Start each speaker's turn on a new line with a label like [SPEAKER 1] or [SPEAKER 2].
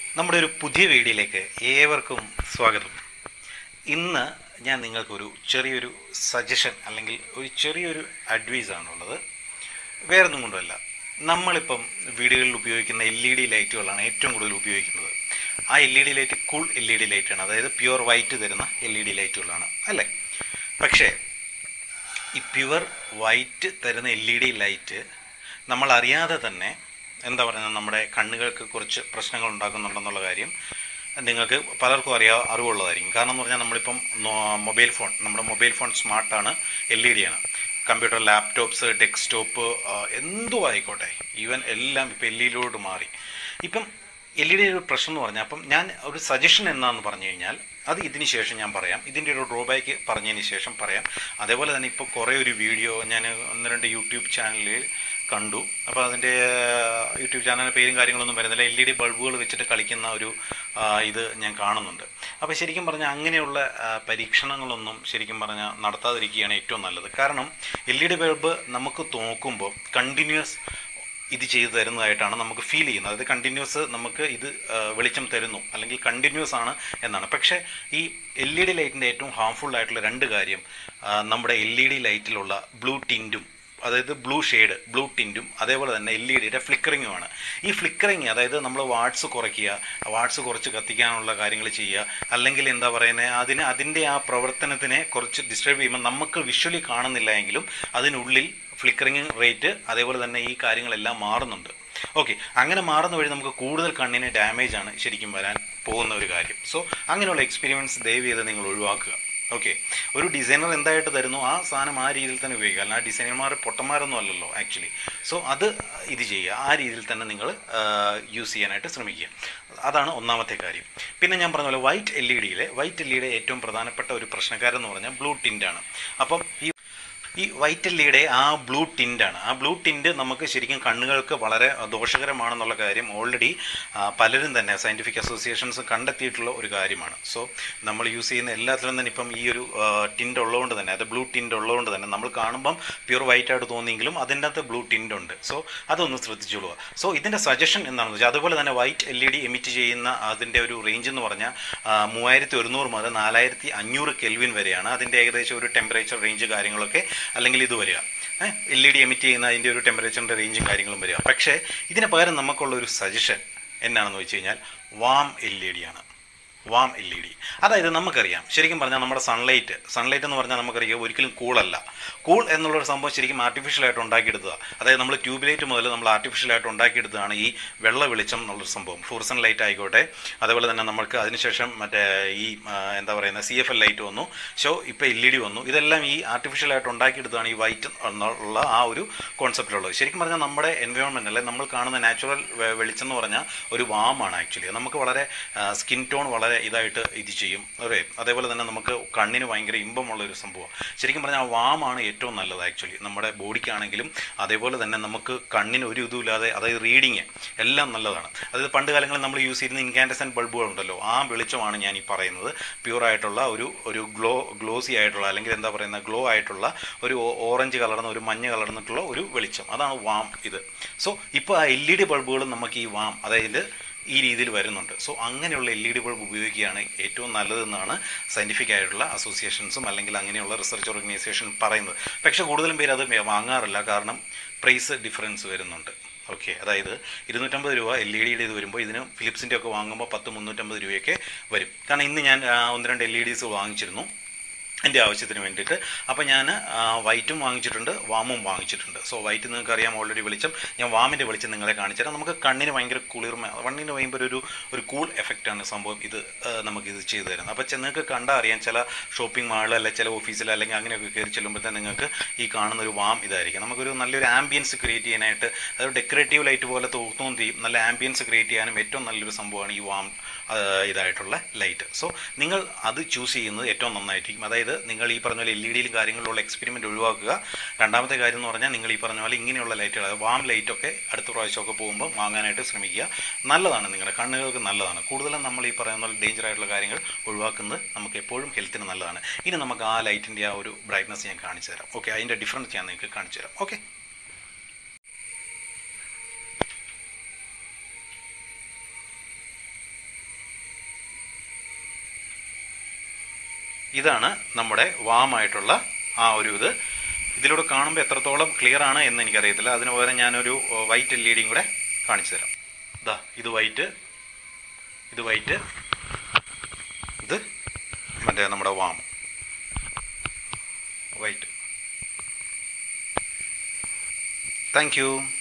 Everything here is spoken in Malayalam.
[SPEAKER 1] നമ്മുടെ ഒരു പുതിയ വീഡിയോയിലേക്ക് ഏവർക്കും സ്വാഗതം ഇന്ന് ഞാൻ നിങ്ങൾക്കൊരു ചെറിയൊരു സജഷൻ അല്ലെങ്കിൽ ഒരു ചെറിയൊരു അഡ്വൈസ് ആണുള്ളത് വേറൊന്നും കൊണ്ടുമല്ല നമ്മളിപ്പം വീടുകളിൽ ഉപയോഗിക്കുന്ന എൽ ഇ ഡി ലൈറ്റുകളാണ് ഏറ്റവും കൂടുതൽ ഉപയോഗിക്കുന്നത് ആ L E D light cool L E D ലൈറ്റാണ് അതായത് പ്യുവർ വൈറ്റ് തരുന്ന എൽ ഇ ഡി ലൈറ്റുകളാണ് അല്ലേ പക്ഷേ ഈ പ്യുവർ വൈറ്റ് തരുന്ന എൽ ഇ ഡി ലൈറ്റ് നമ്മൾ അറിയാതെ തന്നെ എന്താ പറയുക നമ്മുടെ കണ്ണുകൾക്ക് കുറച്ച് പ്രശ്നങ്ങൾ ഉണ്ടാക്കുന്നുണ്ടെന്നുള്ള കാര്യം നിങ്ങൾക്ക് പലർക്കും അറിയാ അറിവുള്ളതായിരിക്കും കാരണം എന്ന് പറഞ്ഞാൽ നമ്മളിപ്പം മൊബൈൽ ഫോൺ നമ്മുടെ മൊബൈൽ ഫോൺ സ്മാർട്ടാണ് എൽ ഇ ഡി ആണ് കമ്പ്യൂട്ടർ ലാപ്ടോപ്സ് ഡെസ്ക്ടോപ്പ് എന്തോ ആയിക്കോട്ടെ ഈവൻ എല്ലാം ഇപ്പം എൽ ഇഡിയിലോട്ട് മാറി ഇപ്പം എൽ ഇ ഡി ഒരു പ്രശ്നം എന്ന് പറഞ്ഞാൽ അപ്പം ഞാൻ ഒരു സജഷൻ എന്നാന്ന് പറഞ്ഞു കഴിഞ്ഞാൽ അത് ഇതിന് ശേഷം ഞാൻ പറയാം ഇതിൻ്റെ ഒരു ഡ്രോബാക്ക് പറഞ്ഞതിന് ശേഷം പറയാം അതേപോലെ തന്നെ ഇപ്പോൾ കുറേ ഒരു വീഡിയോ ഞാൻ ഒന്ന് രണ്ട് യൂട്യൂബ് ചാനലിൽ കണ്ടു അപ്പോൾ അതിൻ്റെ യൂട്യൂബ് ചാനലിൻ്റെ പേരും കാര്യങ്ങളൊന്നും വരുന്നില്ല എൽ ഇ ഡി ബൾബുകൾ വെച്ചിട്ട് കളിക്കുന്ന ഒരു ആ, ഇത് ഞാൻ കാണുന്നുണ്ട് അപ്പോൾ ശരിക്കും പറഞ്ഞാൽ അങ്ങനെയുള്ള ആ, പരീക്ഷണങ്ങളൊന്നും ശരിക്കും പറഞ്ഞാൽ നടത്താതിരിക്കുകയാണ് ഏറ്റവും നല്ലത് കാരണം എൽ ഇ ഡി ബൾബ് നമുക്ക് നോക്കുമ്പോൾ കണ്ടിന്യൂസ് ഇത് ചെയ്തു തരുന്നതായിട്ടാണ് നമുക്ക് ഫീൽ ചെയ്യുന്നത് അതായത് കണ്ടിന്യൂസ് നമുക്ക് ഇത് ആ, വെളിച്ചം തരുന്നു അല്ലെങ്കിൽ കണ്ടിന്യൂസ് ആണ് എന്നാണ് പക്ഷേ ഈ എൽ ഇ ഡി ലൈറ്റിൻ്റെ ഏറ്റവും ഹാംഫുൾ ആയിട്ടുള്ള രണ്ട് കാര്യം ആ, നമ്മുടെ എൽ ഇ ഡി ലൈറ്റിലുള്ള ബ്ലൂ ടിൻറ്റും അതായത് ബ്ലൂ ഷെയ്ഡ് ബ്ലൂ ടിൻറ്റും അതേപോലെ തന്നെ എൽ ഇ ഡിയുടെ ഫ്ലിക്കറിങ്ങുമാണ് ഈ ഫ്ലിക്കറിങ് അതായത് നമ്മൾ വാട്സ് കുറയ്ക്കുക വാട്സ് കുറച്ച് കത്തിക്കാനുള്ള കാര്യങ്ങൾ ചെയ്യുക അല്ലെങ്കിൽ എന്താ പറയുന്നത് അതിന് അതിൻ്റെ ആ പ്രവർത്തനത്തിനെ കുറച്ച് ഡിസ്റ്റർബ് ചെയ്യുമ്പോൾ നമുക്ക് വിഷ്വലി കാണുന്നില്ല എങ്കിലും അതിനുള്ളിൽ ഫ്ലിക്കറിങ് റേറ്റ് അതേപോലെ തന്നെ ഈ കാര്യങ്ങളെല്ലാം മാറുന്നുണ്ട് ഓക്കെ അങ്ങനെ മാറുന്ന വഴി നമുക്ക് കൂടുതൽ കണ്ണിന് ഡാമേജ് ആണ് ശരിക്കും വരാൻ പോകുന്ന ഒരു കാര്യം സോ അങ്ങനെയുള്ള എക്സ്പീരിയൻസ് ദയവ് ചെയ്ത് നിങ്ങൾ ഒഴിവാക്കുക ഓക്കെ ഒരു ഡിസൈനർ എന്തായിട്ട് തരുന്നു ആ സാധനം ആ രീതിയിൽ തന്നെ ഉപയോഗിക്കുക അല്ല ആ ഡിസൈനർമാർ പൊട്ടന്മാരൊന്നും അല്ലല്ലോ ആക്ച്വലി സോ അത് ഇത് ചെയ്യുക ആ രീതിയിൽ തന്നെ നിങ്ങൾ യൂസ് ചെയ്യാനായിട്ട് ശ്രമിക്കുക അതാണ് ഒന്നാമത്തെ കാര്യം പിന്നെ ഞാൻ പറഞ്ഞ പോലെ വൈറ്റ് എൽ ഇ ഡിയിലെ വൈറ്റ് എൽ ഇയുടെ ഏറ്റവും പ്രധാനപ്പെട്ട ഒരു പ്രശ്നക്കാരെന്ന് പറഞ്ഞാൽ ബ്ലൂ ടിൻ്റാണ് അപ്പം ഈ ഈ വൈറ്റ് എല്ലിയുടെ ആ ബ്ലൂ ടിൻ്റാണ് ആ ബ്ലൂ ടിൻ്റ് നമുക്ക് ശരിക്കും കണ്ണുകൾക്ക് വളരെ ദോഷകരമാണെന്നുള്ള കാര്യം ഓൾറെഡി പലരും തന്നെ സയൻറ്റിഫിക് അസോസിയേഷൻസ് കണ്ടെത്തിയിട്ടുള്ള ഒരു കാര്യമാണ് സോ നമ്മൾ യൂസ് ചെയ്യുന്ന എല്ലാത്തിലും തന്നെ ഇപ്പം ഈ ഒരു ടിൻ്റ് ഉള്ളതുകൊണ്ട് തന്നെ അത് ബ്ലൂ ടിൻ്റ് ഉള്ളതുകൊണ്ട് തന്നെ നമ്മൾ കാണുമ്പം പ്യൂർ വൈറ്റ് ആയിട്ട് തോന്നിയെങ്കിലും അതിൻ്റെ അകത്ത് ബ്ലൂ ടിൻ്റ് ഉണ്ട് സോ അതൊന്ന് ശ്രദ്ധിച്ചോളുക സോ ഇതിൻ്റെ സജഷൻ എന്താണെന്ന് വെച്ചാൽ അതുപോലെ തന്നെ white L E D emit ചെയ്യുന്ന അതിൻ്റെ ഒരു റേഞ്ച് എന്ന് പറഞ്ഞാൽ മൂവായിരത്തി ഒരുന്നൂറ് മുതൽ നാലായിരത്തി അഞ്ഞൂറ് കെൽവിൻ വരെയാണ് അതിൻ്റെ ഏകദേശം ഒരു ടെമ്പറേച്ചർ റേഞ്ച് കാര്യങ്ങളൊക്കെ അല്ലെങ്കിൽ ഇത് വരിക എൽ ഇ ഡി എമിറ്റ് ചെയ്യുന്ന അതിൻ്റെ ഒരു ടെമ്പറേച്ചറിൻ്റെ റേഞ്ചും കാര്യങ്ങളും വരിക പക്ഷേ ഇതിന് പകരം നമുക്കുള്ള ഒരു സജഷൻ എന്നാണെന്ന് വെച്ച് കഴിഞ്ഞാൽ വാം എൽ ഇ ഡി ആണ് വാം എൽ ഇ ഡി അതായത് നമുക്കറിയാം ശരിക്കും പറഞ്ഞാൽ നമ്മുടെ സൺലൈറ്റ് സൺലൈറ്റ് എന്ന് പറഞ്ഞാൽ നമുക്കറിയാം ഒരിക്കലും കൂളല്ല കൂൾ എന്നുള്ളൊരു സംഭവം ശരിക്കും ആർട്ടിഫിഷ്യലായിട്ട് ഉണ്ടാക്കിയെടുത്തതാണ് അതായത് നമ്മൾ ട്യൂബ് ലൈറ്റ് മുതൽ നമ്മൾ ആർട്ടിഫിഷ്യലായിട്ട് ഉണ്ടാക്കിയെടുത്തതാണ് ഈ വെള്ള വെളിച്ചം എന്നുള്ളൊരു സംഭവം ഫ്ലൂർസൺ ലൈറ്റ് ആയിക്കോട്ടെ അതേപോലെ തന്നെ നമ്മൾക്ക് അതിനുശേഷം മറ്റേ ഈ ആ, എന്താ പറയുന്നത് സി എഫ് എൽ ലൈറ്റ് വന്നു ഷോ ഇപ്പോൾ എൽ ഇ ഡി വന്നു ഇതെല്ലാം ഈ ആർട്ടിഫിഷ്യലായിട്ട് ഉണ്ടാക്കിയെടുത്തതാണ് ഈ വൈറ്റ് എന്നുള്ള ആ ഒരു കോൺസെപ്റ്റിലുള്ളത് ശരിക്കും പറഞ്ഞാൽ നമ്മുടെ എൻവയോൺമെൻറ്റ് അല്ലെ നമ്മൾ കാണുന്ന നാച്ചുറൽ വെളിച്ചം എന്ന് പറഞ്ഞാൽ ഒരു വാമാണ് ആക്ച്വലി നമുക്ക് വളരെ സ്കിൻ ടോൺ വളരെ ഇതായിട്ട് ഇത് ചെയ്യും അതെ അതേപോലെ തന്നെ നമുക്ക് കണ്ണിന് ഭയങ്കര ഇമ്പമുള്ള ഒരു സംഭവം ശരിക്കും പറഞ്ഞാൽ ആ വാമാണ് ഏറ്റവും നല്ലത് ആക്ച്വലി നമ്മുടെ ബോഡിക്കാണെങ്കിലും അതേപോലെ തന്നെ നമുക്ക് കണ്ണിന് ഒരു ഇതുമില്ലാതെ അതായത് റീഡിങ് എല്ലാം നല്ലതാണ് അതായത് പണ്ട് കാലങ്ങളിൽ നമ്മൾ യൂസ് ചെയ്യുന്ന ഇൻകാൻഡസൻ ബൾബുകളുണ്ടല്ലോ ആ വെളിച്ചമാണ് ഞാൻ ഈ പറയുന്നത് പ്യൂർ ആയിട്ടുള്ള ഒരു ഒരു ഗ്ലോ ഗ്ലോസി ആയിട്ടുള്ള അല്ലെങ്കിൽ എന്താ പറയുന്ന ഗ്ലോ ആയിട്ടുള്ള ഒരു ഓ- ഓറഞ്ച് കലർന്ന ഒരു മഞ്ഞ കലർന്നിട്ടുള്ള ഒരു വെളിച്ചം അതാണ് വാം ഇത് സോ ഇപ്പോൾ ആ എൽ ഇ ഡി ബൾബുകളും നമുക്ക് ഈ വാം അതായത് ഈ രീതിയിൽ വരുന്നുണ്ട് സോ അങ്ങനെയുള്ള എൽ ഇ ഡി ബൾബ് ഉപയോഗിക്കുകയാണ് ഏറ്റവും നല്ലതെന്നാണ് സയൻറ്റിഫിക് ആയിട്ടുള്ള അസോസിയേഷൻസും അല്ലെങ്കിൽ അങ്ങനെയുള്ള റിസർച്ച് ഓർഗനൈസേഷൻ പറയുന്നത് പക്ഷേ കൂടുതലും പേര് അത് വാങ്ങാറില്ല കാരണം പ്രൈസ് ഡിഫറൻസ് വരുന്നുണ്ട് ഓക്കെ അതായത് ഇരുന്നൂറ്റമ്പത് രൂപ എൽ ഇ ഡിയുടെ ഇത് വരുമ്പോൾ ഇതിന് ഫിലിപ്സിൻ്റെ ഒക്കെ വാങ്ങുമ്പോൾ പത്ത് മുന്നൂറ്റമ്പത് രൂപയൊക്കെ വരും കാരണം ഇന്ന് ഞാൻ ആ, ഒന്ന് രണ്ട് എൽ ഇ ഡീസ് വാങ്ങിച്ചിരുന്നു എൻ്റെ ആവശ്യത്തിന് വേണ്ടിയിട്ട് അപ്പോൾ ഞാൻ വൈറ്റും വാങ്ങിച്ചിട്ടുണ്ട് വാമും വാങ്ങിച്ചിട്ടുണ്ട് സോ വൈറ്റ് നിങ്ങൾക്ക് അറിയാം ഓൾറെഡി വെളിച്ചം ഞാൻ വാമിൻ്റെ വെളിച്ചം നിങ്ങളെ കാണിച്ചു തരാം നമുക്ക് കണ്ണിന് ഭയങ്കര കുളിർമ കണ്ണിന് ഭയങ്കര ഒരു ഒരു കൂൾ എഫക്റ്റാണ് സംഭവം ഇത് ആ, നമുക്കിത് ചെയ്തു തരുന്നത് അപ്പോൾ നിങ്ങൾക്ക് കണ്ടാൽ അറിയാം ചില ഷോപ്പിംഗ് മാളിൽ അല്ലെങ്കിൽ ചില ഓഫീസിൽ അല്ലെങ്കിൽ അങ്ങനെയൊക്കെ കയറി ചെല്ലുമ്പോഴത്തേന് നിങ്ങൾക്ക് ഈ കാണുന്ന ഒരു വാം ഇതായിരിക്കും നമുക്കൊരു നല്ലൊരു ആംബിയൻസ് ക്രിയേറ്റ് ചെയ്യാനായിട്ട് അതൊരു ഡെക്കറേറ്റീവ് ലൈറ്റ് പോലെ തോന്നുകയും ചെയ്യും നല്ല ആംബിയൻസ് ക്രിയേറ്റ് ചെയ്യാനും ഏറ്റവും നല്ലൊരു സംഭവമാണ് ഈ വാം ആ, ഇതായിട്ടുള്ള ലൈറ്റ് സോ നിങ്ങൾ അത് ചൂസ് ചെയ്യുന്നത് ഏറ്റവും നന്നായിരിക്കും അതായത് നിങ്ങൾ ഈ പറഞ്ഞ പോലെ എൽ ഇ ഡിയിലും കാര്യങ്ങളിലുള്ള എക്സ്പെരിമെൻ്റ് ഒഴിവാക്കുക രണ്ടാമത്തെ കാര്യം എന്ന് പറഞ്ഞാൽ നിങ്ങൾ ഈ പറഞ്ഞ പോലെ ഇങ്ങനെയുള്ള ലൈറ്റുകൾ അതായത് വാം ലൈറ്റൊക്കെ അടുത്ത പ്രാവശ്യമൊക്കെ പോകുമ്പോൾ വാങ്ങാനായിട്ട് ശ്രമിക്കുക നല്ലതാണ് നിങ്ങളുടെ കണ്ണുകൾക്ക് നല്ലതാണ് കൂടുതലും നമ്മൾ ഈ പറയുന്ന പോലെ ഡേഞ്ചർ ആയിട്ടുള്ള കാര്യങ്ങൾ ഒഴിവാക്കുന്നത് നമുക്ക് എപ്പോഴും ഹെൽത്തിന് നല്ലതാണ് ഇനി നമുക്ക് ആ ലൈറ്റിൻ്റെ ആ ഒരു ബ്രൈറ്റ്നസ് ഞാൻ കാണിച്ചു തരാം ഓക്കെ അതിൻ്റെ ഡിഫറൻസ് ഞാൻ നിങ്ങൾക്ക് കാണിച്ചു തരാം ഓക്കെ ഇതാണ് നമ്മുടെ വാമായിട്ടുള്ള ആ ഒരു ഇത് ഇതിലൂടെ കാണുമ്പോൾ എത്രത്തോളം ക്ലിയർ ആണ് എന്ന് എനിക്കറിയത്തില്ല അതിന് പകരം ഞാനൊരു വൈറ്റ് എൽ ഇ ഡിയും കൂടെ കാണിച്ചു തരാം ഇതാ ഇത് വൈറ്റ് ഇത് വൈറ്റ് ഇത് മറ്റേ നമ്മുടെ വാം വൈറ്റ് താങ്ക് യു